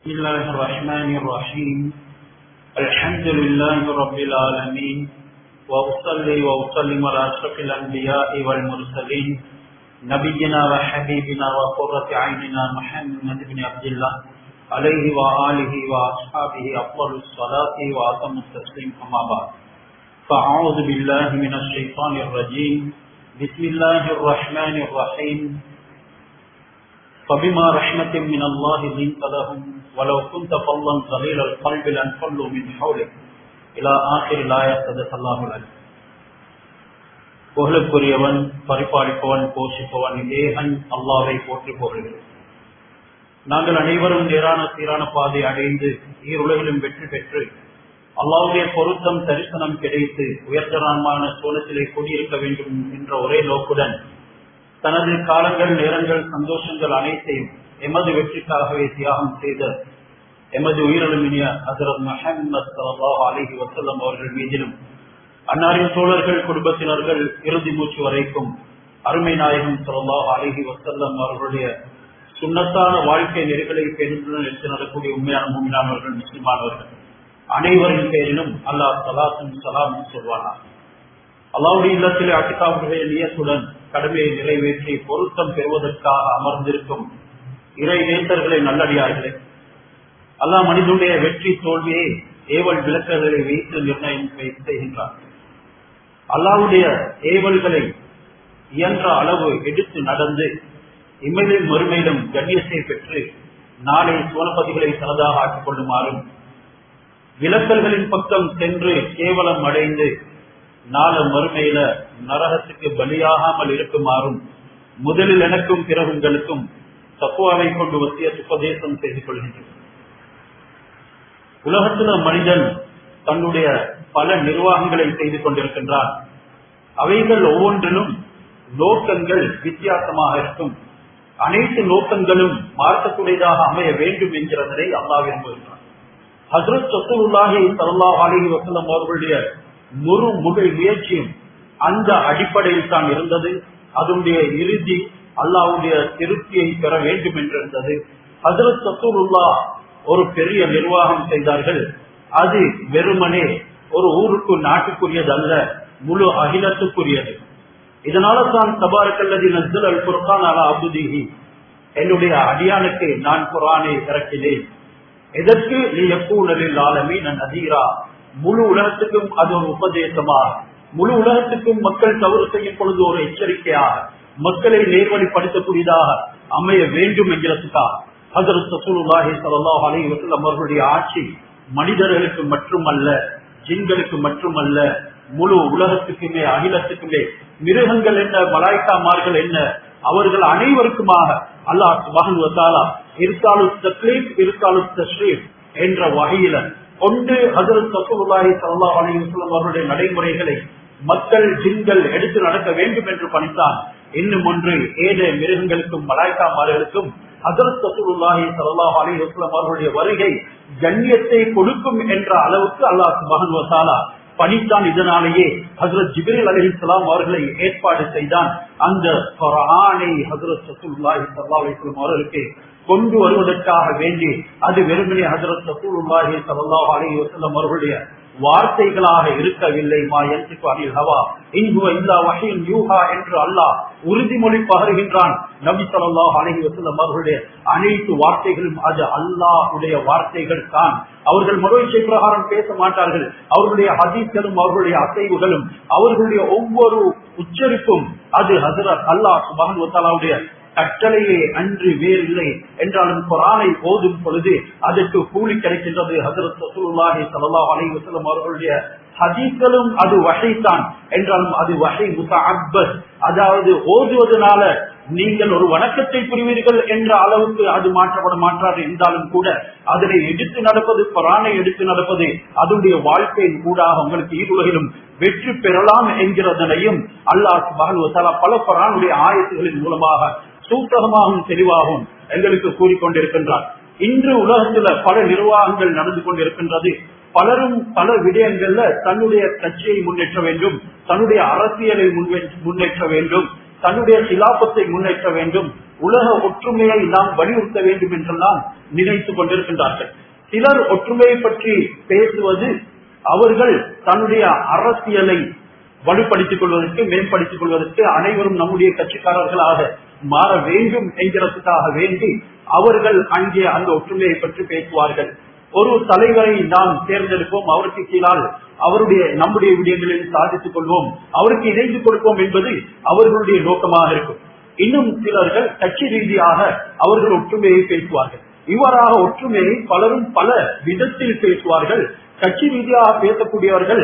بسم الله الرحمن الرحيم الحمد لله رب العالمين وأصلي وأسلم على أشرف الأنبياء والمرسلين نبينا وحبيبنا وقرة عيننا محمد بن عبد الله عليه وآله وأصحابه أفضل الصلاة وأتم التسليم أما بعد فأعوذ بالله من الشيطان الرجيم بسم الله الرحمن الرحيم فبما رحمة من الله لنت لهم ولو كنت فظا غليظ القلب لانفضوا من حولك إلى آخر الآية صدق الله العليم புகழுக்குரியவன் பரிபாலிப்பவன் போஷிப்பவன் ஏகன் அல்லாவை போற்றி போகிறேன் நாங்கள் அனைவரும் நேரான சீரான பாதை அடைந்து ஈருலகிலும் வெற்றி பெற்று அல்லாவுடைய பொருத்தம் தரிசனம் கிடைத்து உயர்தரமான சோழத்திலே குடியிருக்க வேண்டும் என்ற ஒரே நோக்குடன் தனது காலங்கள் நேரங்கள் சந்தோஷங்கள் அனைத்தையும் எமது வெற்றிக்காகவே தியாகம் செய்த எமது உயிரிழமினிய ஹசரத் மஹமத் சல்லாஹ் அலிஹி வசல்லம் அவர்கள் மீதிலும் அன்னாரின் தோழர்கள் குடும்பத்தினர்கள் இறுதி மூச்சு வரைக்கும் அருமை நாயகம் சல்லாஹ் அலிஹி வசல்லம் அவர்களுடைய சுண்ணத்தான வாழ்க்கை நெறிகளை பெருந்துடன் எடுத்து நடக்கூடிய உண்மையான மூமினானவர்கள் முஸ்லிமானவர்கள் அனைவரின் பேரிலும் அல்லாஹ் சலாசும் சலாமும் சொல்வானார் அல்லாவுடைய இல்லத்திலே அட்டிகாவுடைய நியத்துடன் கடமையை நிறைவேற்றி பொருத்தம் பெறுவதற்காக அமர்ந்திருக்கும் இறை நேசர்களை நல்லடியார்களே அல்லாஹ் மனிதனுடைய வெற்றி தோல்வியை ஏவல் விளக்குகளை வைத்து நிர்ணயம் செய்கின்றார் அல்லாவுடைய ஏவல்களை இயன்ற அளவு எடுத்து நடந்து இம்மையிலும் மறுமையிலும் கண்ணியத்தை பெற்று நாளை சோழபதிகளை தனதாக ஆக்கிக் கொள்ளுமாறும் விளக்கல்களின் பக்கம் சென்று கேவலம் அடைந்து நாள மறுமையில நரகத்துக்கு பலியாகாமல் இருக்குமாறும் முதலில் எனக்கும் பிறகு உங்களுக்கும் தக்குவாவை கொண்டு வசிய உபதேசம் செய்து கொள்கின்றனர் உலகத்துல மனிதன் தன்னுடைய பல நிர்வாகங்களை செய்து கொண்டிருக்கின்றான் அவைகள் ஒவ்வொன்றிலும் நோக்கங்கள் வித்தியாசமாக இருக்கும் அனைத்து நோக்கங்களும் மாற்றக்கூடியதாக அமைய வேண்டும் என்கிறதனை அல்லா விரும்புகின்றான் ஹசரத் சத்துல்லாஹி சல்லா அலி வசலம் அவர்களுடைய முழு முழு முயற்சியும் அந்த அடிப்படையில் தான் இருந்தது அதனுடைய இறுதி அல்லாவுடைய திருப்தியை பெற வேண்டும் என்றிருந்தது ஹசரத் சத்தூருல்லா ஒரு பெரிய நிர்வாகம் செய்தார்கள் அது வெறுமனே ஒரு ஊருக்கு நாட்டுக்குரியது அல்ல முழு அகிலத்துக்குரியது இதனால தான் தபாரக்கல்லதி நஸ்தல் அல் குர்கான் அலா அபுதிஹி என்னுடைய அடியானுக்கு நான் குரானை இறக்கினேன் எதற்கு நீ எப்பூழலில் ஆலமீ நான் நதீரா முழு உலகத்துக்கும் அது ஒரு உபதேசமாக முழு உலகத்துக்கும் மக்கள் தவறு செய்யும் பொழுது ஒரு எச்சரிக்கையாக மக்களை நேர்வழிப்படுத்தக்கூடியதாக அமைய வேண்டும் என்கிறதுக்காக ஹசரத் சசூலுல்லாஹி சல்லாஹ் அலி வசல்லம் அவர்களுடைய ஆட்சி மனிதர்களுக்கு மட்டுமல்ல ஜின்களுக்கு மட்டுமல்ல முழு உலகத்துக்குமே அகிலத்துக்குமே மிருகங்கள் என்ன மலாய்க்காமார்கள் என்ன அவர்கள் அனைவருக்குமாக அல்லாஹ் சுபஹன் வசாலா இருக்காலு தக்லீப் இருக்காலு தஸ்ரீப் என்ற வகையில கொண்டு ஹசரத் சசூலுல்லாஹி சல்லா அலி வசல்லம் அவர்களுடைய நடைமுறைகளை மக்கள் ஜின்கள் எடுத்து நடக்க வேண்டும் என்று பணித்தான் இன்னும் ஒன்று ஏழு மிருகங்களுக்கும் மலாய்க்காமார்களுக்கும் ஹசரத் சசூலுல்லாஹி சல்லாஹ் அலி வசல்லம் அவர்களுடைய வருகை கண்ணியத்தை கொடுக்கும் என்ற அளவுக்கு அல்லாஹ் மகன் வசாலா பணித்தான் இதனாலேயே ஹசரத் ஜிபிரில் அலி இஸ்லாம் அவர்களை ஏற்பாடு செய்தான் அந்த குரானை ஹசரத் சசூலுல்லாஹி சல்லா அலிஸ்லாம் அவர்களுக்கு கொண்டு வருவதற்காக வேண்டி அது வெறுமனே ஹசரத் சசூலுல்லாஹி சல்லாஹ் அலி வசல்லம் அவர்களுடைய வார்த்தைகளாக இருக்கவில்லை மா என்று அனில் ஹவா இன்புவ இல்லா வகையின் யூஹா என்று அல்லாஹ் உறுதிமொழி பகருகின்றான் நபி சொல்லாஹ் அலஹி வசல்லம் அவர்களுடைய அனைத்து வார்த்தைகளும் அது அல்லாஹுடைய வார்த்தைகள் தான் அவர்கள் மனோச்சை பிரகாரம் பேச மாட்டார்கள் அவர்களுடைய ஹதீஸ்களும் அவர்களுடைய அசைவுகளும் அவர்களுடைய ஒவ்வொரு உச்சரிப்பும் அது ஹசரத் அல்லாஹ் சுபகன் வத்தாலாவுடைய கட்டளையே அன்று வேறில்லை என்றாலும் குரானை போதும் பொழுது அதற்கு கூலி கிடைக்கின்றது ஹசரத் சசூல்லாஹி சல்லா அலி வசலம் அவர்களுடைய ஹதீஸ்களும் அது வகைத்தான் என்றாலும் அது வகை முசாபத் அதாவது ஓதுவதனால நீங்கள் ஒரு வணக்கத்தை புரிவீர்கள் என்ற அளவுக்கு அது மாற்றப்பட மாற்றாது என்றாலும் கூட அதனை எடுத்து நடப்பது பரானை எடுத்து நடப்பது அதனுடைய வாழ்க்கையின் கூடாக உங்களுக்கு ஈருலகிலும் வெற்றி பெறலாம் என்கிறதனையும் அல்லாஹ் மகள் வசாலா பல பரானுடைய ஆயத்துகளின் மூலமாக சூத்தகமாகவும் தெளிவாகவும் எங்களுக்கு கூறிக்கொண்டிருக்கின்றார் இன்று உலகத்துல பல நிர்வாகங்கள் நடந்து கொண்டிருக்கின்றது பலரும் பல விடயங்கள்ல தன்னுடைய கட்சியை முன்னேற்ற வேண்டும் தன்னுடைய அரசியலை முன்னேற்ற வேண்டும் தன்னுடைய சிலாபத்தை முன்னேற்ற வேண்டும் உலக ஒற்றுமையை நாம் வலியுறுத்த வேண்டும் என்றெல்லாம் நினைத்துக் கொண்டிருக்கின்றார்கள் சிலர் ஒற்றுமையை பற்றி பேசுவது அவர்கள் தன்னுடைய அரசியலை வலுப்படுத்திக் கொள்வதற்கு மேம்படுத்திக் கொள்வதற்கு அனைவரும் நம்முடைய கட்சிக்காரர்களாக மாற வேண்டும் என்கிறதுக்காக வேண்டி அவர்கள் அங்கே அந்த ஒற்றுமையை பற்றி பேசுவார்கள் ஒரு தலைவரை நாம் தேர்ந்தெடுப்போம் அவருக்கு கீழால் அவருடைய நம்முடைய விடயங்களில் சாதித்துக் கொள்வோம் அவருக்கு இணைந்து கொடுப்போம் என்பது அவர்களுடைய நோக்கமாக இருக்கும் இன்னும் சிலர்கள் கட்சி ரீதியாக அவர்கள் ஒற்றுமையை பேசுவார்கள் இவ்வாறாக ஒற்றுமையை பலரும் பல விதத்தில் பேசுவார்கள் கட்சி ரீதியாக பேசக்கூடியவர்கள்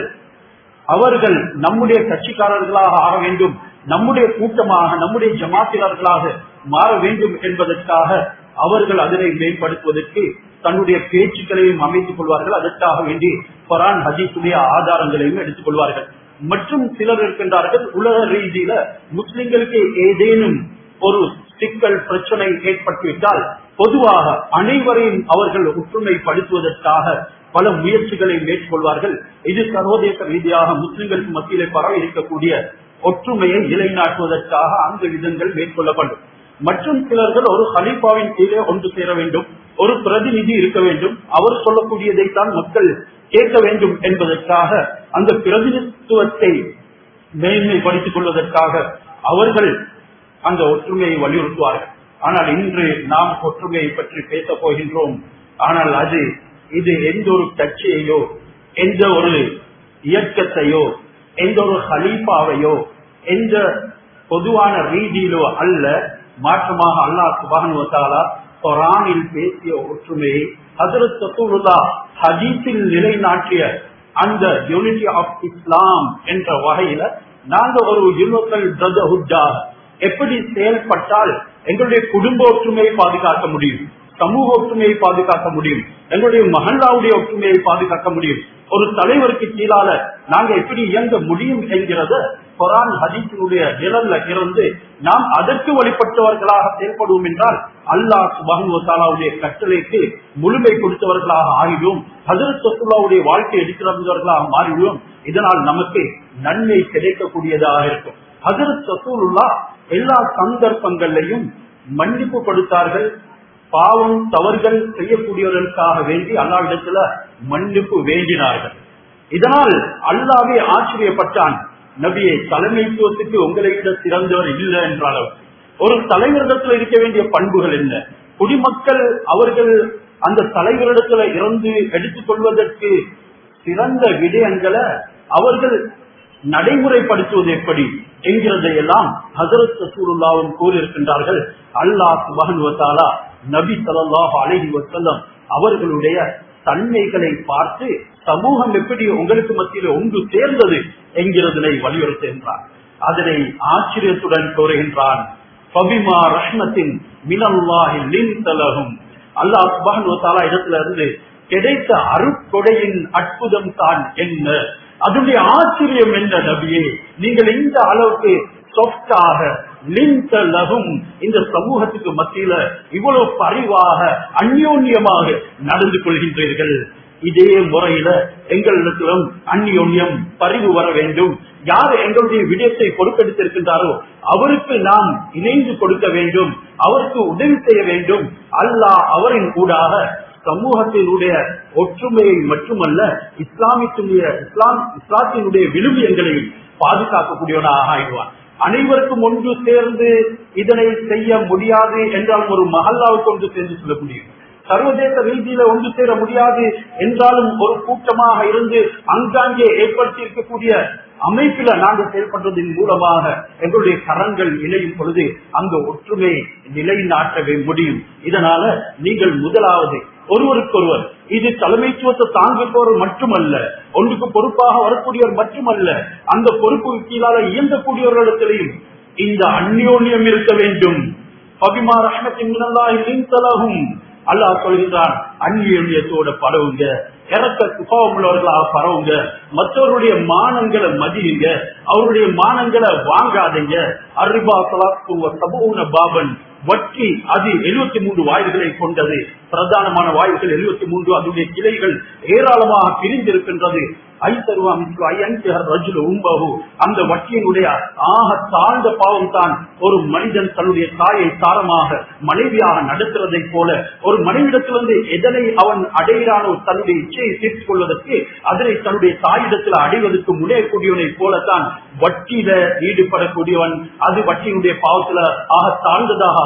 அவர்கள் நம்முடைய கட்சிக்காரர்களாக ஆக வேண்டும் நம்முடைய கூட்டமாக நம்முடைய ஜமாத்தினர்களாக மாற வேண்டும் என்பதற்காக அவர்கள் அதனை மேம்படுத்துவதற்கு தன்னுடைய பேச்சுக்களையும் அமைத்துக் கொள்வார்கள் அதற்காக வேண்டி பரான் ஹதீஸுடைய ஆதாரங்களையும் எடுத்துக் கொள்வார்கள் மற்றும் சிலர் இருக்கின்றார்கள் உலக ரீதியில முஸ்லிம்களுக்கு ஏதேனும் ஒரு சிக்கல் பிரச்சனை ஏற்பட்டுவிட்டால் பொதுவாக அனைவரையும் அவர்கள் ஒற்றுமைப்படுத்துவதற்காக பல முயற்சிகளை மேற்கொள்வார்கள் இது சர்வதேச ரீதியாக முஸ்லிம்களுக்கு மத்தியிலே பரவ இருக்கக்கூடிய ஒற்றுமையை நிலைநாட்டுவதற்காக அந்த விதங்கள் மேற்கொள்ளப்படும் மற்றும் சிலர்கள் ஒரு ஹலீஃபாவின் கீழே ஒன்று சேர வேண்டும் ஒரு பிரதிநிதி இருக்க வேண்டும் அவர் சொல்லக்கூடியதைத்தான் மக்கள் கேட்க வேண்டும் என்பதற்காக அந்த பிரதிநிதித்துவத்தை மேன்மைப்படுத்திக் கொள்வதற்காக அவர்கள் அந்த ஒற்றுமையை வலியுறுத்துவார்கள் ஆனால் இன்று நாம் ஒற்றுமையை பற்றி பேசப் போகின்றோம் ஆனால் அது இது எந்த ஒரு கட்சியையோ எந்த ஒரு இயக்கத்தையோ எந்த ஒரு ஹலீஃபாவையோ எந்த பொதுவான ரீதியிலோ அல்ல மாற்றமாக அல்லாஹ் சுபானுவத்தாலா குரானில் பேசிய ஒற்றுமையை ஹசரத் சசூருல்லா ஹதீஸில் நிலைநாட்டிய அந்த யூனிட்டி ஆஃப் இஸ்லாம் என்ற வகையில நாங்க ஒரு யூனிவர்சல் பிரதர்ஹுட்டா எப்படி செயல்பட்டால் எங்களுடைய குடும்ப ஒற்றுமையை பாதுகாக்க முடியும் சமூக ஒற்றுமையை பாதுகாக்க முடியும் எங்களுடைய மகன்லாவுடைய ஒற்றுமையை பாதுகாக்க முடியும் ஒரு தலைவருக்கு கீழால நாங்க எப்படி இயங்க முடியும் என்கிறத குரான் ஹதீஸினுடைய நிழல்ல இருந்து நாம் அதற்கு வழிபட்டவர்களாக செயல்படுவோம் என்றால் அல்லாஹ் சுபானுவத்தாலாவுடைய கட்டளைக்கு முழுமை கொடுத்தவர்களாக ஆகிடுவோம் ஹசரத் சத்துல்லாவுடைய வாழ்க்கை எடுக்கிறவர்களாக மாறிவிடுவோம் இதனால் நமக்கு நன்மை கிடைக்கக்கூடியதாக இருக்கும் ஹசரத் சசூலுல்லா எல்லா சந்தர்ப்பங்களையும் மன்னிப்பு கொடுத்தார்கள் பாவம் தவறுகள் செய்யக்கூடியவர்களுக்காக வேண்டி அல்லாவிடத்துல மன்னிப்பு வேண்டினார்கள் இதனால் அல்லாவே ஆச்சரியப்பட்டான் நபியை தலைமைத்துவத்துக்கு உங்களை விட சிறந்தவர் இல்லை என்ற அளவு ஒரு தலைவரிடத்துல இருக்க வேண்டிய பண்புகள் என்ன குடிமக்கள் அவர்கள் அந்த தலைவரிடத்துல இருந்து எடுத்துக் கொள்வதற்கு சிறந்த விடயங்களை அவர்கள் நடைமுறைப்படுத்துவது எப்படி என்கிறதை எல்லாம் ஹசரத் ரசூலுல்லாவும் கூறியிருக்கின்றார்கள் அல்லாஹ் சுபகனுவத்தாலா நபி சல்லாஹ் அலஹி வசல்லம் அவர்களுடைய தன்மைகளை பார்த்து சமூகம் எப்படி உங்களுக்கு மத்தியில் ஒன்று சேர்ந்தது என்கிறதனை வலியுறுத்துகின்றான் அதனை ஆச்சரியத்துடன் கோருகின்றான் பபிமா ரஷ்மத்தின் மினல்லாஹி லின் தலகும் அல்லாஹ் சுபகனுவத்தாலா இடத்துல இருந்து கிடைத்த அருட்கொடையின் அற்புதம் தான் என்ன அதனுடைய ஆச்சரியம் என்ன நபியே நீங்கள் இந்த அளவுக்கு சொஃப்டாக லகும் இந்த சமூகத்துக்கு மத்தியில இவ்வளவு பரிவாக அந்யோன்யமாக நடந்து கொள்கின்றீர்கள் இதே முறையில எங்களிடத்திலும் அந்யோன்யம் பரிவு வர வேண்டும் யார் எங்களுடைய விடயத்தை பொறுப்பெடுத்திருக்கின்றாரோ அவருக்கு நாம் இணைந்து கொடுக்க வேண்டும் அவருக்கு உதவி செய்ய வேண்டும் அல்லாஹ் அவரின் கூடாக சமூகத்தினுடைய ஒற்றுமையை மட்டுமல்ல இஸ்லாமியத்தினுடைய இஸ்லாம் இஸ்லாத்தினுடைய விழுமியங்களை பாதுகாக்கக்கூடியவனாக ஆயிடுவான் அனைவருக்கும் ஒன்று சேர்ந்து இதனை செய்ய முடியாது என்றாலும் ஒரு மஹல்லாவுக்கு ஒன்று சேர்ந்து சொல்ல முடியும் சர்வதேச ரீதியில ஒன்று சேர முடியாது என்றாலும் ஒரு கூட்டமாக இருந்து அங்காங்கே ஏற்படுத்தி இருக்கக்கூடிய அமைப்பில நாங்கள் செயல்படுறதன் மூலமாக எங்களுடைய கரங்கள் இணையும் பொழுது அந்த ஒற்றுமை நிலைநாட்டவே முடியும் இதனால நீங்கள் முதலாவது ஒருவருக்கொருவர் இது தலைமைத்துவத்தை தாங்குபவர் மட்டுமல்ல ஒன்றுக்கு பொறுப்பாக வரக்கூடியவர் மட்டுமல்ல அந்த பொறுப்பு கீழால இயங்கக்கூடியவர்களிடத்திலையும் இந்த அந்யோன்யம் இருக்க வேண்டும் பபிமா ரஷ்மத்தின் தலகும் அல்லாஹ் சொல்கின்றான் அந்நியத்தோட பழகுங்க இறக்க சுபாவம் உள்ளவர்களாக பரவுங்க மற்றவருடைய மானங்களை மதியுங்க அவருடைய மானங்களை வாங்காதீங்க அரிபா சபூன பாபன் வட்டி அது எழுபத்தி மூன்று வாயுகளை கொண்டது பிரதானமான வாயுகள் எழுபத்தி மூன்று அதனுடைய கிளைகள் ஏராளமாக பிரிந்திருக்கின்றது அந்த வட்டியினுடைய ஆக தாழ்ந்த பாவம் தான் ஒரு மனிதன் தன்னுடைய தாயை தாரமாக மனைவியாக நடத்துவதை போல ஒரு மனைவிடத்திலிருந்து எதனை அவன் அடைகிறானோ தன்னுடைய இச்சையை தீர்த்துக் கொள்வதற்கு அதனை தன்னுடைய தாயிடத்தில் அடைவதற்கு முனையக்கூடியவனை போலத்தான் வட்டியில ஈடுபடக்கூடியவன் அது வட்டியினுடைய பாவத்துல ஆக தாழ்ந்ததாக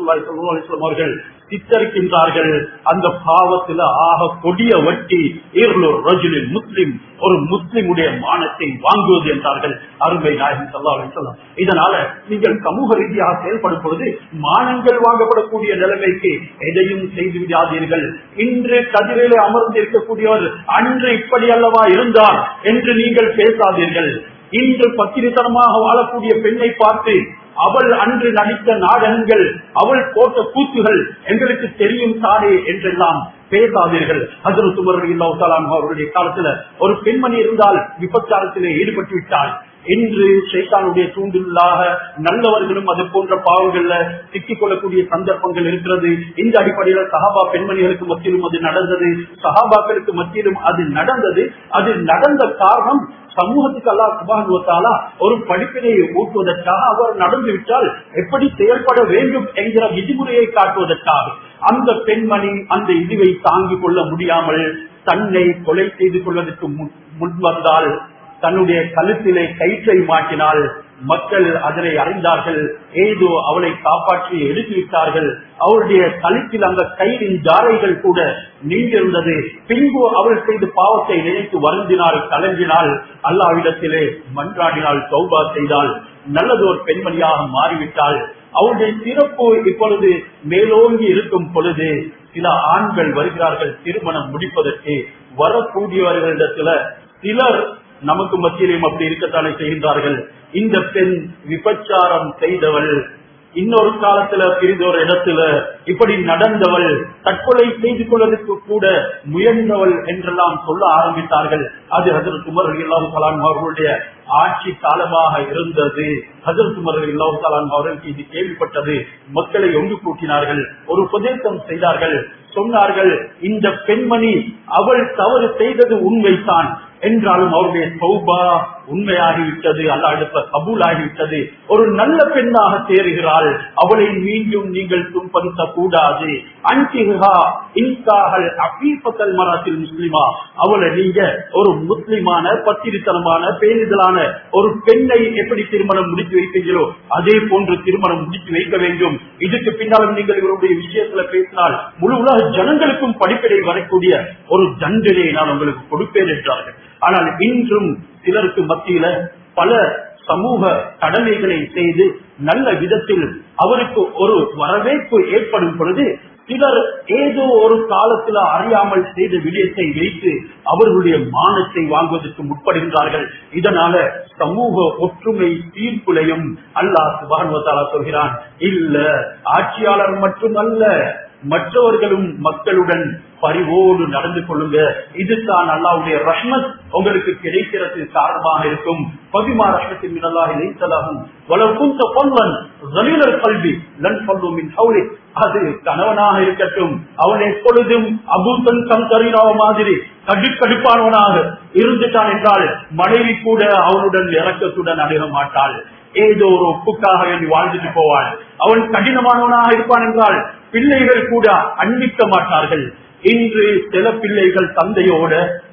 அவர்கள் சித்தரிக்கின்றார்கள் அந்த பாவத்துல ஆக கொடிய வட்டி ரஜுலின் முஸ்லிம் ஒரு முஸ்லிமுடைய மானத்தை வாங்குவது என்றார்கள் அருமை நாயகம் சல்லா சொல்லம் இதனால நீங்கள் சமூக ரீதியாக செயல்படும் பொழுது மானங்கள் வாங்கப்படக்கூடிய நிலைமைக்கு எதையும் செய்து விடாதீர்கள் இன்று கதிரிலே அமர்ந்திருக்கக்கூடியவர் அன்று இப்படி அல்லவா இருந்தார் என்று நீங்கள் பேசாதீர்கள் இன்று பத்திரித்தனமாக வாழக்கூடிய பெண்ணை பார்த்து அவள் அன்று நடித்த நாடகங்கள் அவள் போட்ட கூத்துகள் எங்களுக்கு தெரியும் தானே என்றெல்லாம் பேசாதீர்கள் ஹசரத் சுமர் அவருடைய காலத்துல ஒரு பெண்மணி இருந்தால் விபச்சாரத்திலே ஈடுபட்டு விட்டாள் இன்று சைத்தானுடைய தூண்டுதலாக நல்லவர்களும் அது போன்ற பாவங்கள்ல சிக்கிக் கொள்ளக்கூடிய சந்தர்ப்பங்கள் இருக்கிறது இந்த அடிப்படையில சஹாபா பெண்மணிகளுக்கு மத்தியிலும் அது நடந்தது சஹாபாக்களுக்கு மத்தியிலும் அது நடந்தது அது நடந்த காரணம் சமூகத்துக்கு அல்லா சுபானுவத்தாலா ஒரு படிப்பினையை ஊட்டுவதற்காக அவர் நடந்து விட்டால் எப்படி செயல்பட வேண்டும் என்கிற விதிமுறையை காட்டுவதற்காக அந்த பெண்மணி அந்த இதுவை தாங்கிக் கொள்ள முடியாமல் தன்னை கொலை செய்து கொள்வதற்கு முன் வந்தால் தன்னுடைய கழுத்திலே கயிற்றை மாட்டினால் மக்கள் அதனை அறிந்தார்கள் ஏதோ அவளை காப்பாற்றி எடுத்துவிட்டார்கள் அவருடைய கழுத்தில் அந்த கயிறின் ஜாரைகள் கூட நீண்டிருந்தது பின்பு அவள் செய்து பாவத்தை நினைத்து வருந்தினால் கலங்கினால் அல்லாவிடத்திலே மன்றாடினால் சௌபா செய்தால் நல்லதோர் பெண்மணியாக மாறிவிட்டால் அவருடைய சிறப்பு இப்பொழுது மேலோங்கி இருக்கும் பொழுது சில ஆண்கள் வருகிறார்கள் திருமணம் முடிப்பதற்கு வரக்கூடியவர்களிடத்துல சிலர் நமக்கு மத்தியிலும் அப்படி இருக்கத்தானே செய்கின்றார்கள் இந்த பெண் விபச்சாரம் செய்தவள் இன்னொரு காலத்துல பிரிதொரு இடத்துல இப்படி நடந்தவள் தற்கொலை செய்து கொள்வதற்கு கூட முயன்றவள் என்றெல்லாம் சொல்ல ஆரம்பித்தார்கள் அது ஹசரத் உமர் இல்லாஹு கலாம் அவர்களுடைய ஆட்சி காலமாக இருந்தது ஹசரத் உமர் இல்லாஹு கலாம் அவர்களுக்கு இது கேள்விப்பட்டது மக்களை ஒன்று கூட்டினார்கள் ஒரு உபதேசம் செய்தார்கள் சொன்னார்கள் இந்த பெண்மணி அவள் தவறு செய்தது உண்மைதான் என்றாலும் அவருடைய சௌபா உண்மையாகிவிட்டது அல்லாஹ் கபூலாகிவிட்டது ஒரு நல்ல பெண்ணாக சேருகிறாள் அவளை மீண்டும் நீங்கள் துன்படுத்த கூடாது அன்பிகா இன்காகல் அபீபத்தல் மராத்தில் முஸ்லிமா அவளை நீங்க ஒரு முஸ்லிமான பத்திரித்தனமான பேரிதலான ஒரு பெண்ணை எப்படி திருமணம் முடித்து வைப்பீங்களோ அதே போன்று திருமணம் முடித்து வைக்க வேண்டும் இதுக்கு பின்னாலும் நீங்கள் இவருடைய விஷயத்துல பேசினால் முழு உலக ஜனங்களுக்கும் படிப்படை வரக்கூடிய ஒரு தண்டனையை நான் உங்களுக்கு கொடுப்பேன் என்றார்கள் ஆனால் இன்றும் சிலருக்கு மத்தியில பல சமூக கடமைகளை செய்து நல்ல விதத்தில் அவருக்கு ஒரு வரவேற்பு ஏற்படும் பொழுது சிலர் ஏதோ ஒரு காலத்துல அறியாமல் செய்த விடயத்தை வைத்து அவர்களுடைய மானத்தை வாங்குவதற்கு முற்படுகின்றார்கள் இதனால சமூக ஒற்றுமை தீர்ப்புலையும் அல்லாஹ் சுபானுவத்தாலா சொல்கிறான் இல்ல ஆட்சியாளர் மட்டுமல்ல மற்றவர்களும் மக்களுடன் பரிவோடு நடந்து கொள்ளுங்க இதுதான் அல்லாவுடைய ரஷ்மத் உங்களுக்கு கிடைக்கிறது காரணமாக இருக்கும் பபிமா ரஷ்மத்தின் மினல்லாஹி லைத்தலகும் வளர்க்கும் பொன்வன் ஜலீலர் கல்வி லன் சொல்லுமின் ஹவுலி அது கணவனாக இருக்கட்டும் அவன் எப்பொழுதும் அபூத்தன் கம் தரினாவ மாதிரி கடுக்கடுப்பானவனாக இருந்துட்டான் என்றால் மனைவி கூட அவனுடன் இறக்கத்துடன் அணுக மாட்டாள் ஏதோ ஒரு ஒப்புக்காக வேண்டி வாழ்ந்துட்டு போவாள் அவன் கடினமானவனாக இருப்பான் என்றால் பிள்ளைகள் கூட அன்பிக்க மாட்டார்கள் இன்று சில பிள்ளைகள் தந்தையோட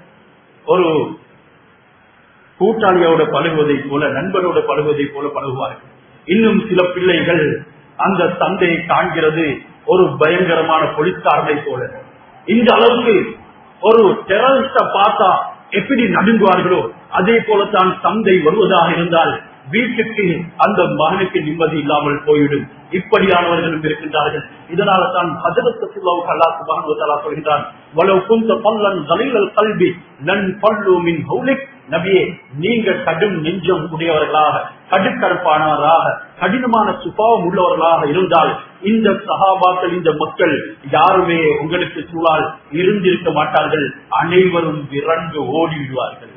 ஒரு கூட்டாளியோட பழகுவதை போல நண்பரோட பழகுவதை போல பழகுவார்கள் இன்னும் சில பிள்ளைகள் அந்த தந்தையை காண்கிறது ஒரு பயங்கரமான பொலிஸ்காரனை போல இந்த அளவுக்கு ஒரு டெரரிஸ்ட பார்த்தா எப்படி நடுங்குவார்களோ அதே போலத்தான் தந்தை வருவதாக இருந்தால் வீட்டுக்கு அந்த மகனுக்கு நிம்மதி இல்லாமல் போய்விடும் இப்படியானவர்களும் இருக்கின்றார்கள் இதனால தான் ஹஜரத்துல்லாவுக்கு அல்லா சுபான் சொல்கிறான் வலவு குந்த பல்லன் கலீலல் கல்வி லன் பல்லு மின் ஹவுலிக் நபியே நீங்க கடும் நெஞ்சம் உடையவர்களாக கடுக்கடுப்பானவராக கடினமான சுபாவம் உள்ளவர்களாக இருந்தால் இந்த சகாபாக்கள் இந்த மக்கள் யாருமே உங்களுக்கு சூழால் இருந்திருக்க மாட்டார்கள் அனைவரும் விரண்டு ஓடிவிடுவார்கள்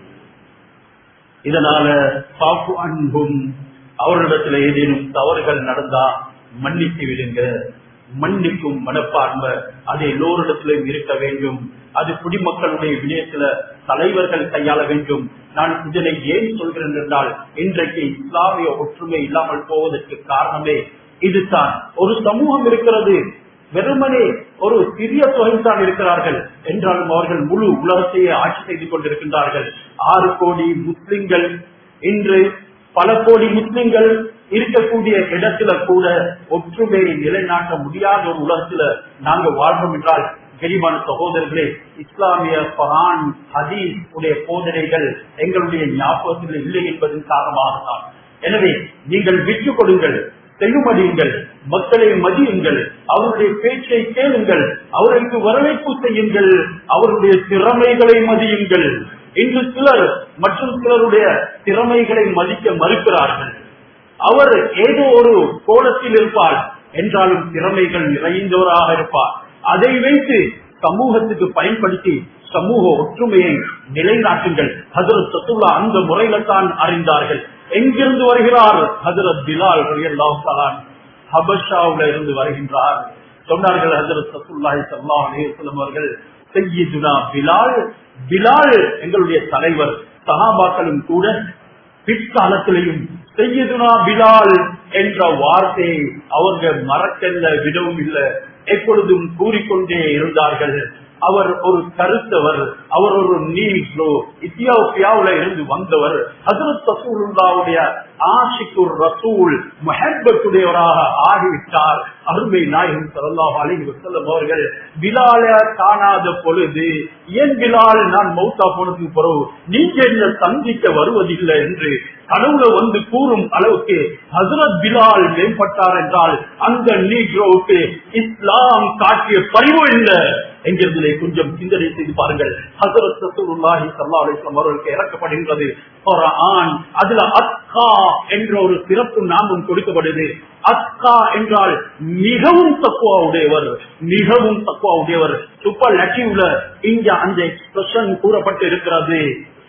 இதனால பாப்பு அன்பும் அவர்களிடத்துல ஏதேனும் தவறுகள் நடந்தா மன்னித்து விடுங்க மன்னிக்கும் மனப்பான்மை அது எல்லோரிடத்திலும் இருக்க வேண்டும் அது குடிமக்களுடைய விடயத்துல தலைவர்கள் கையாள வேண்டும் நான் இதனை ஏன் சொல்கிறேன் என்றால் இன்றைக்கு இஸ்லாமிய ஒற்றுமை இல்லாமல் போவதற்கு காரணமே இதுதான் ஒரு சமூகம் இருக்கிறது வெறுமனே ஒரு சிறிய தொகைதான் இருக்கிறார்கள் என்றாலும் அவர்கள் முழு உலகத்தையே ஆட்சி செய்து கொண்டிருக்கின்றார்கள் ஆறு கோடி முஸ்லிம்கள் இன்று பல கோடி முஸ்லிம்கள் இருக்கக்கூடிய இடத்துல கூட ஒற்றுமையை நிலைநாட்ட முடியாத ஒரு உலகத்துல நாங்க வாழ்றோம் என்றால் கரிமான சகோதரர்களே இஸ்லாமிய பரான் ஹதீஸ் உடைய போதனைகள் எங்களுடைய ஞாபகத்தில் இல்லை என்பதன் காரணமாக தான் எனவே நீங்கள் விட்டு கொடுங்கள் செல்லுமடியுங்கள் மக்களை மதியுங்கள் அவருடைய பேச்சை கேளுங்கள் அவர்களுக்கு வரவேற்பு செய்யுங்கள் அவருடைய திறமைகளை மதியுங்கள் இன்று சிலர் மற்றும் சிலருடைய திறமைகளை மதிக்க மறுக்கிறார்கள் அவர் ஏதோ ஒரு கோலத்தில் இருப்பார் என்றாலும் திறமைகள் நிறைந்தவராக இருப்பார் அதை வைத்து சமூகத்துக்கு பயன்படுத்தி சமூக ஒற்றுமையை நிலைநாட்டுங்கள் ஹசரத் சத்துல்லா அந்த முறையில தான் அறிந்தார்கள் எங்கிருந்து வருகிறார் ஹசரத் பிலால் ரலியல்லாஹு ஹபஷாவுல இருந்து வருகின்றார் சொன்னார்கள் ஹசரத் சத்துல்லாஹி ஸல்லல்லாஹு அலைஹி வஸல்லம் அவர்கள் சையதுனா பிலால் பிலால் எங்களுடைய தலைவர் சஹாபாக்களும் கூட பிற்காலத்திலையும் செய்யதுனா பிலால் என்ற வார்த்தையை அவர்கள் மறக்கல்ல விடவும் இல்லை எப்பொழுதும் கூறிக்கொண்டே இருந்தார்கள் அவர் ஒரு கருத்தவர் அவர் ஒரு நீக்ரோ இத்தியோப்பியாவுல இருந்து வந்தவர் ஹசரத் ரசூலுல்லாவுடைய ஆஷிக்குர் ரசூல் முஹப்பத்துடையவராக ஆகிவிட்டார் அருமை நாயகம் சல்லாஹ் அலைஹி வஸல்லம் அவர்கள் பிலால காணாத பொழுது ஏன் பிலால் நான் மௌத்தா போனதுக்கு பிறகு நீங்க என்ன சந்திக்க வருவதில்லை என்று கனவுல வந்து கூறும் அளவுக்கு ஹசரத் பிலால் மேம்பட்டார் என்றால் அந்த நீக்ரோவுக்கு இஸ்லாம் காட்டிய பரிவு என்ன என்கிறதிலே கொஞ்சம் சிந்தனை செய்து பாருங்கள் ஹசரத் ரசூலுல்லாஹி ஸல்லல்லாஹு அலைஹி வஸல்லம் அவர்களுக்கு இறக்கப்படுகின்றது குர்ஆன் அதுல அத்கா என்ற ஒரு சிறப்பு நாமம் கொடுக்கப்படுது அத்கா என்றால் மிகவும் தக்குவா உடையவர் மிகவும் தக்குவா உடையவர் சூப்பர் லட்சியுல இங்க அந்த எக்ஸ்பிரஷன் கூறப்பட்டு இருக்கிறது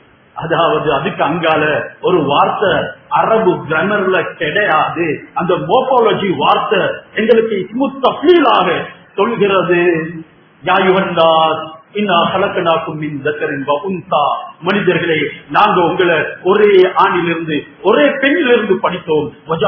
அதாவது அதுக்கு அங்கால ஒரு வார்த்தை அரபு கிராமர்ல கிடையாது அந்த மோபாலஜி வார்த்தை எங்களுக்கு இஸ்மு தப்லீலாக சொல்கிறது யாயுவன்னாஸ் மனிதர்களே நாங்க உங்களை ஒரே ஆணிலிருந்து ஒரே பெண்ணிலிருந்து படித்தோம்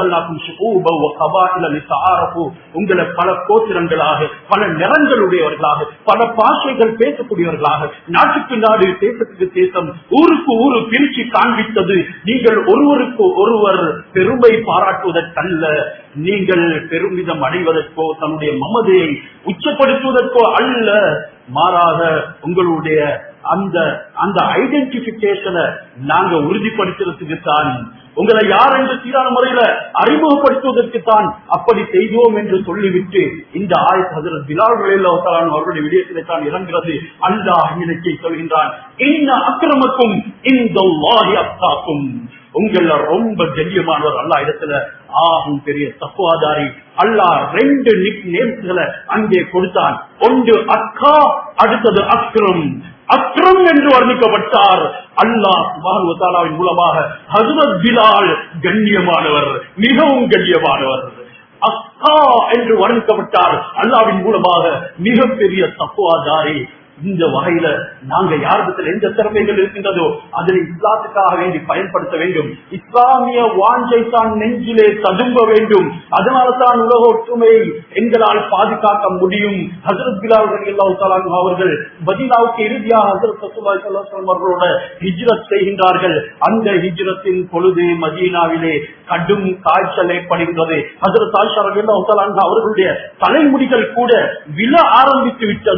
உங்களை பல கோத்திரங்களாக பல நிறங்களுடையவர்களாக பல பாஷைகள் பேசக்கூடியவர்களாக நாட்டுக்கு நாடு தேசத்துக்கு தேசம் ஊருக்கு ஊரு பிரிச்சு காண்பித்தது நீங்கள் ஒருவருக்கு ஒருவர் பெருமை பாராட்டுவதற்கல்ல நீங்கள் பெருமிதம் அடைவதற்கோ தன்னுடைய மமதையை உச்சப்படுத்துவதற்கோ அல்ல மாறாக உங்களுடைய அந்த அந்த ஐடென்டிபிகேஷனை நாங்க உறுதிப்படுத்துறதுக்கு தான் உங்களை யார் என்று சீரான முறையில அறிமுகப்படுத்துவதற்கு தான் அப்படி செய்தோம் என்று சொல்லிவிட்டு இந்த ஆயத் ஹசரத் பிலால் ரலியல்லாஹு அவருடைய விடயத்திலே தான் இறங்குகிறது அல்லாஹ் இன்னைக்கு சொல்கின்றான் இன்ன அக்கிரமக்கும் இந்த அப்தாக்கும் உங்கள ரொம்ப கண்ணியமானவர் அல்லா இடத்துல ஆகும் பெரிய தப்புவாதாரி அல்லாஹ் ரெண்டு நிக் நேம்ஸ்களை அங்கே கொடுத்தான் ஒன்று அக்கா அடுத்தது அக்ரம் அக்ரம் என்று வர்ணிக்கப்பட்டார் அல்லாஹ் சுபானுவத்தாலாவின் மூலமாக ஹசரத் பிலால் கண்ணியமானவர் மிகவும் கண்ணியமானவர் அக்கா என்று வர்ணிக்கப்பட்டார் அல்லாவின் மூலமாக மிகப்பெரிய தப்புவாதாரி இந்த வகையில நாங்க யாரிடத்தில் எந்த திறமைகள் இருக்கின்றதோ அதனை இஸ்லாத்துக்காக வேண்டி பயன்படுத்த வேண்டும் இஸ்லாமிய வாஞ்சை தான் நெஞ்சிலே ததும்ப வேண்டும் அதனால தான் உலக ஒற்றுமையை எங்களால் பாதுகாக்க முடியும் ஹசரத் பிலால் ரலியல்லாஹு அவர்கள் மதீனாவுக்கு இறுதியாக ஹசரத் ரசூலுல்லாஹி ஸல்லல்லாஹு அலைஹி அவர்களோட ஹிஜ்ரத் செய்கின்றார்கள் அந்த ஹிஜ்ரத்தின் பொழுது மதீனாவிலே கடும் காய்ச்சல் ஏற்படுகின்றது ஹசரத் ஆயிஷா ரலியல்லாஹு தஆலா அவர்களுடைய தலைமுடிகள் கூட விழ ஆரம்பித்து விட்டது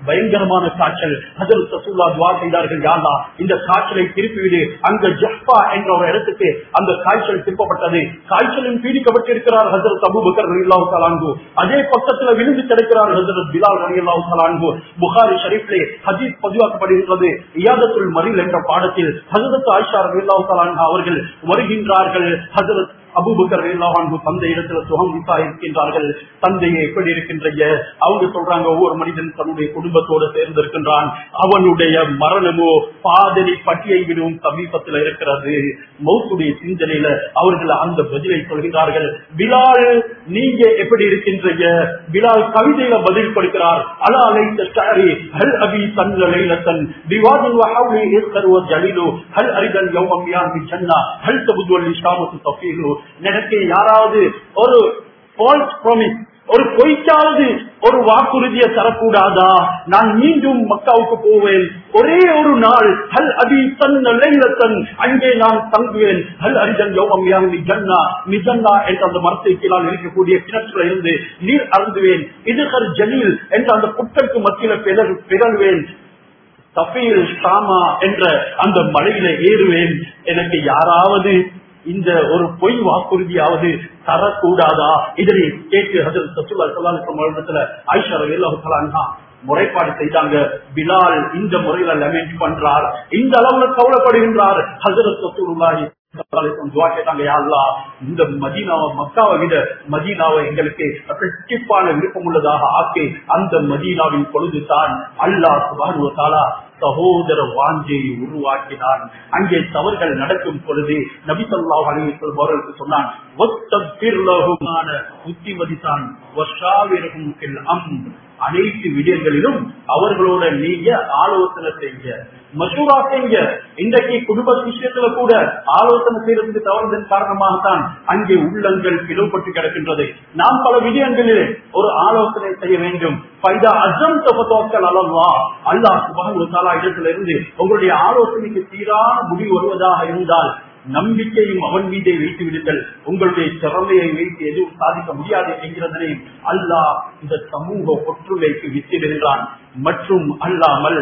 பயங்கரமான காய்ச்சல் ஹஜரத் ரசூல்லா துவா செய்தார்கள் யாரா இந்த காய்ச்சலை திருப்பிவிடு அங்க ஜஹ்பா என்ற ஒரு இடத்துக்கு அந்த காய்ச்சல் திருப்பப்பட்டது காய்ச்சலின் பீடிக்கப்பட்டிருக்கிறார் ஹசரத் அபூபக்கர் ரலியல்லாஹு தஆலா அன்ஹு அதே பக்கத்துல விழுந்து கிடக்கிறார் ஹசரத் பிலால் ரலியல்லாஹு தஆலா அன்ஹு புகாரி ஷரீஃபிலே ஹதீஸ் பதிவாக்கப்படுகின்றது இயாதத்துல் மரீல் என்ற பாடத்தில் ஹசரத் ஆயிஷா ரலியல்லாஹு தஆலா அன்ஹா அவர்கள் வருகின்றார்கள் ஹசரத் அபூபக்கர் ரலியல்லாஹு அன்ஹு தந்தை இடத்துல சுகம் விசா இருக்கின்றார்கள் தந்தையை எப்படி இருக்கின்றீங்க அவங்க சொல்றாங்க ஒவ்வொரு மனிதன் தன்னுடைய குடும்பத்தோட சேர்ந்து இருக்கின்றான் அவனுடைய மரணமோ பாதலி பட்டியை விடவும் சமீபத்தில் இருக்கிறது மௌத்துடைய சிந்தனையில அவர்கள் அந்த பதிலை சொல்கிறார்கள் பிலால் நீங்க எப்படி இருக்கின்றீங்க பிலால் கவிதையில பதில் கொடுக்கிறார் அலா அலைத்த ஷாரி ஹல் அபி தன்ன லைலத்தன் விவாதின் வஹவுலி இஸ்கர் வ ஜலீலு ஹல் அரிதல் யௌமம் யான் பி ஜன்னா ஹல் தபுதுல் இஸ்லாமத்து தஃபீலு எனக்கு யாராவது ஒரு ஃபால்ஸ் ப்ராமிஸ் ஒரு பொய்க்காவது ஒரு வாக்குறுதியை தரக்கூடாதா நான் மீண்டும் மக்காவுக்கு போவேன் ஒரே ஒரு நாள் ஹல் அபி தன் லைலத்தன் அங்கே நான் தங்குவேன் ஹல் அரிதன் யோகம் யாமி ஜன்னா மிஜன்னா என்ற அந்த மரத்தை கீழால் இருக்கக்கூடிய கிணற்றுல இருந்து நீர் அருந்துவேன் இது ஹர் ஜலீல் என்ற அந்த புட்டற்கு மத்தியில பிறல் பிறல்வேன் தஃபீல் ஷாமா என்ற அந்த மலையில ஏறுவேன் எனக்கு யாராவது இந்த ஒரு பொய் வாக்குறுதியாவது தரக்கூடாதா இதனை கேட்டு ஹசரத் சசுல்லா சல்லாஹத்துல ஆயிஷா ரவில்லாஹு முறைப்பாடு செய்தாங்க பிலால் இந்த முறையில லெமெண்ட் பண்றார் இந்த அளவுல கவலைப்படுகின்றார் ஹசரத் சசூருல்லாஹி துவா கேட்டாங்க யா அல்லாஹ், இந்த மதீனாவை மக்காவை விட மதீனாவை எங்களுக்கு கண்டிப்பான விருப்பம் உள்ளதாக ஆக்கி அந்த மதீனாவின் பொழுதுதான் அல்லாஹ் சுபானு தாலா சகோதர வாஞ்சையை உருவாக்கினான் அங்கே தவறுகள் நடக்கும் பொழுது நபி சொல்லாஹ் அலிவசல் அவர்களுக்கு சொன்னான் "வஸ்தக்பிர் லஹுமான புத்திமதிதான் வஷாவிரஹும் ஃபில் அம்ர்." அனைத்து விடயங்களிலும் அவர்களோட நீங்க ஆலோசனை செய்ய மசூரா செய்ய இன்றைக்கு குடும்ப விஷயத்துல கூட ஆலோசனை செய்யறதுக்கு தவறுதன் காரணமாகத்தான் அங்கே உள்ளங்கள் பிளவுபட்டு கிடக்கின்றது நாம் பல விடயங்களிலே ஒரு ஆலோசனை செய்ய வேண்டும் பைதா அஜம் தபத்தோக்கள் அளவா அல்லாஹ் சுபஹானஹு வ தஆலா இடத்துல இருந்து உங்களுடைய ஆலோசனைக்கு சீரான முடிவு வருவதாக இருந்தால் நம்பிக்கையும் அவன் மீதே வைத்து விடுங்கள் உங்களுடைய திறமையை வைத்து எதுவும் சாதிக்க முடியாது என்கிறதனை அல்லாஹ் இந்த சமூக ஒற்றுமைக்கு வித்திடுகின்றான் மற்றும் அல்லாமல்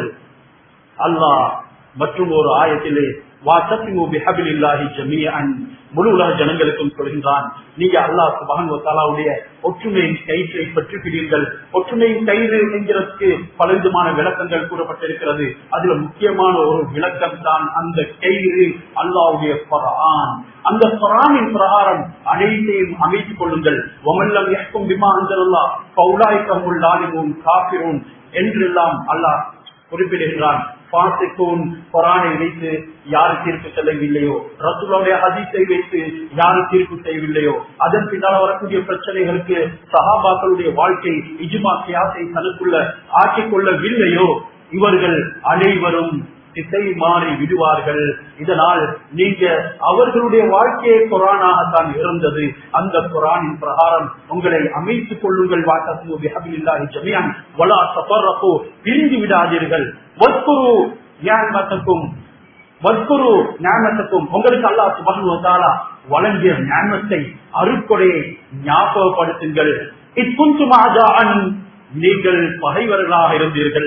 அல்லாஹ் மற்றும் ஒரு ஆயத்திலே வாசத்திமு பிஹபிலில்லாஹி ஜமீஅன் முழு உலக ஜனங்களுக்கும் சொல்கின்றான் நீங்க அல்லாஹ் சுபஹானஹு வ தஆலாவுடைய ஒற்றுமையின் கயிற்றை பற்றி பிடிங்கள் ஒற்றுமையின் கயிறு என்கிறதுக்கு பலவிதமான விளக்கங்கள் கூறப்பட்டிருக்கிறது அதுல முக்கியமான ஒரு விளக்கம் தான் அந்த கயிறு அல்லாஹ்வுடைய குர்ஆன் அந்த குர்ஆனின் பிரகாரம் அனைத்தையும் அமைத்துக் கொள்ளுங்கள் வமல்லம் யஹ்கும் பிமா அன்சலல்லாஹ் ஃபௌலாயிகஹுல் லாலிமூன் காஃபிரூன் என்றெல்லாம் அல்லாஹ் குறிப்பிடுகின்றான் பாசிக்கும் குரானை வைத்து யார் தீர்ப்பு செல்லவில்லையோ ரசூலுடைய ஹதீஸை வைத்து யார் தீர்ப்பு செய்யவில்லையோ அதன் பின்னால் வரக்கூடிய பிரச்சனைகளுக்கு சஹாபாக்களுடைய வாழ்க்கை இஜுமா கியாசை தனக்குள்ள ஆக்கிக் கொள்ளவில்லையோ இவர்கள் அனைவரும் திசை மாறி விடுவார்கள் இதனால் நீங்க அவர்களுடைய வாழ்க்கையை குரானாகத்தான் இருந்தது அந்த குரானின் பிரகாரம் உங்களை அமைத்துக் கொள்ளுங்கள் வாட்டத்து பிஹபில்லாஹி ஜமியான் வலா தஃபர்ரகு பிரிந்து விடாதீர்கள் வஸ்குரு ஞானத்துக்கும் வஸ்குரு ஞானத்துக்கும் உங்களுக்கு அல்லாஹ் சுப்ஹானஹு வ தஆலா வழங்கிய ஞானத்தை அருட்கொடையை ஞாபகப்படுத்துங்கள் இக்குந்தும் ஆஜாஅன் நீங்கள் பகைவர்களாக இருந்தீர்கள்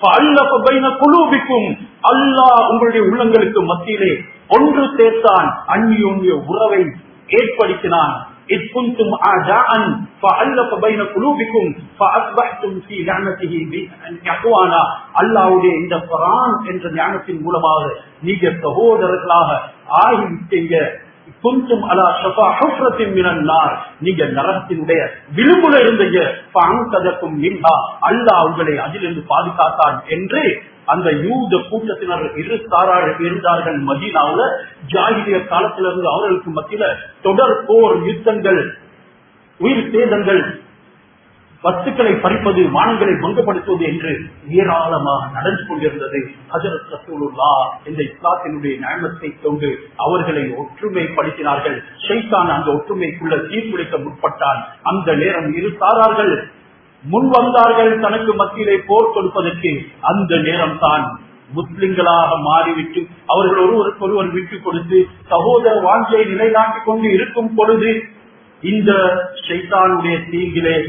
குழுவிக்கும் அல்லாஹ் உங்களுடைய உள்ளங்களுக்கு மத்தியிலே ஒன்று சேர்த்தான் அந்நியோன்ய உறவை ஏற்படுத்தினான் إذ كنتم أعداء فألف بين قلوبكم فأصبحتم في نعمته إخوانا அல்லாஹ்வுடைய இந்த குர்ஆன் என்ற ஞானத்தின் மூலமாக நீங்க சகோதரர்களாக ஆகிவிட்டீங்க குந்தும் அலா ஷஃபா ஹுஃப்ரத்தின் மினன் நார் நீங்க நரகத்தினுடைய விளிம்புல இருந்தீங்க பாங்கதக்கும் மின்ஹா அல்லாஹ் உங்களை அதிலிருந்து பாதுகாத்தான் என்று அந்த யூத கூட்டத்தினர் இரு சாரார் இருந்தார்கள் மதீனாவுல ஜாகிரிய காலத்திலிருந்து அவர்களுக்கு மத்தியில தொடர் போர் யுத்தங்கள் உயிர் சேதங்கள் வஸ்துக்களை பறிப்பது வானங்களை பங்கப்படுத்துவது என்று ஏராளமாக நடந்து கொண்டிருந்தது ஹஜரத் ரசூலுல்லா இந்த இஸ்லாத்தினுடைய நியமத்தை கொண்டு அவர்களை ஒற்றுமைப்படுத்தினார்கள் ஷைத்தான் அந்த ஒற்றுமைக்குள்ள தீர்ப்புளிக்க முற்பட்டான் அந்த நேரம் இரு சாரார்கள் முன் வந்தார்கள் தனக்கு மத்தியிலே போர் கொடுப்பதற்கு அந்த நேரம் தான் முஸ்லிம்களாக மாறிவிட்டு அவர்கள் ஒருவருக்கு ஒருவர் விட்டு கொடுத்து சகோதர வாழ்க்கையை நிலைநாட்டிக் கொண்டு இருக்கும் பொழுது இந்த ஷைத்தானுடைய தீங்கிலே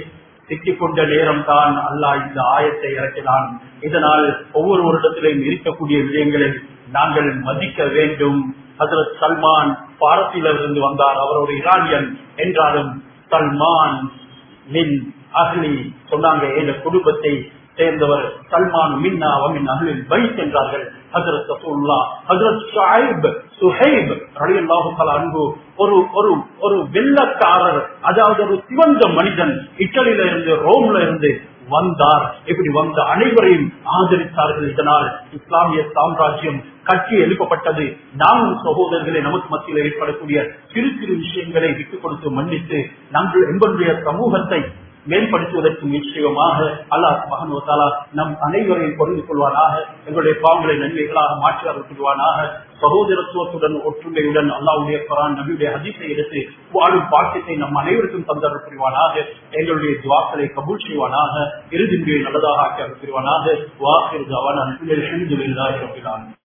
சிக்கிக்கொண்ட நேரம் தான் அல்லாஹ் இந்த ஆயத்தை இறக்கினான் இதனால் ஒவ்வொரு வருடத்திலையும் இருக்கக்கூடிய விடயங்களை நாங்கள் மதிக்க வேண்டும் ஹசரத் சல்மான் பாரசீலிருந்து வந்தார் அவர் ஒரு ஈரானியன் என்றாலும் சல்மான் மின் அஹ்லி சொன்னாங்க என்ற குடும்பத்தை சேர்ந்தவர் சல்மான் மின்னா வமின் அஹ்லில் பைத் என்றார்கள் ஹஜரத் ரசூல்லா ஹஜரத் ஷுஐப் சுஹைப் ரலியல்லாஹு தஆலா அன்ஹு ஒரு ஒரு ஒரு வெள்ளக்காரர் அதாவது ஒரு சிவந்த மனிதன் இட்டலியில இருந்து ரோம்ல இருந்து வந்தார் இப்படி வந்த அனைவரையும் ஆதரித்தார்கள் இதனால் இஸ்லாமிய சாம்ராஜ்யம் கட்சி எழுப்பப்பட்டது நாங்கள் சகோதரர்களை நமக்கு மத்தியில் ஏற்படக்கூடிய சிறு சிறு விஷயங்களை விட்டுக் கொடுத்து மன்னித்து நாங்கள் எங்களுடைய சமூகத்தை மேம்படுத்துவதற்கு நிச்சயமாக அல்லாஹ் மகனுவத்தாலா நம் அனைவரையும் பொருந்து கொள்வானாக எங்களுடைய பாவங்களை நன்மைகளாக மாற்றி அருள் புரிவானாக சகோதரத்துவத்துடன் ஒற்றுமையுடன் அல்லாவுடைய குரான் நபியுடைய ஹதீஸை எடுத்து வாழும் பாக்கியத்தை நம் அனைவருக்கும் தந்தருள் புரிவானாக எங்களுடைய துவாக்களை கபூல் செய்வானாக இறுதி நல்லதாக ஆக்கி அருள் புரிவானாக வாக்கிற்கு அவன் அன்புகள்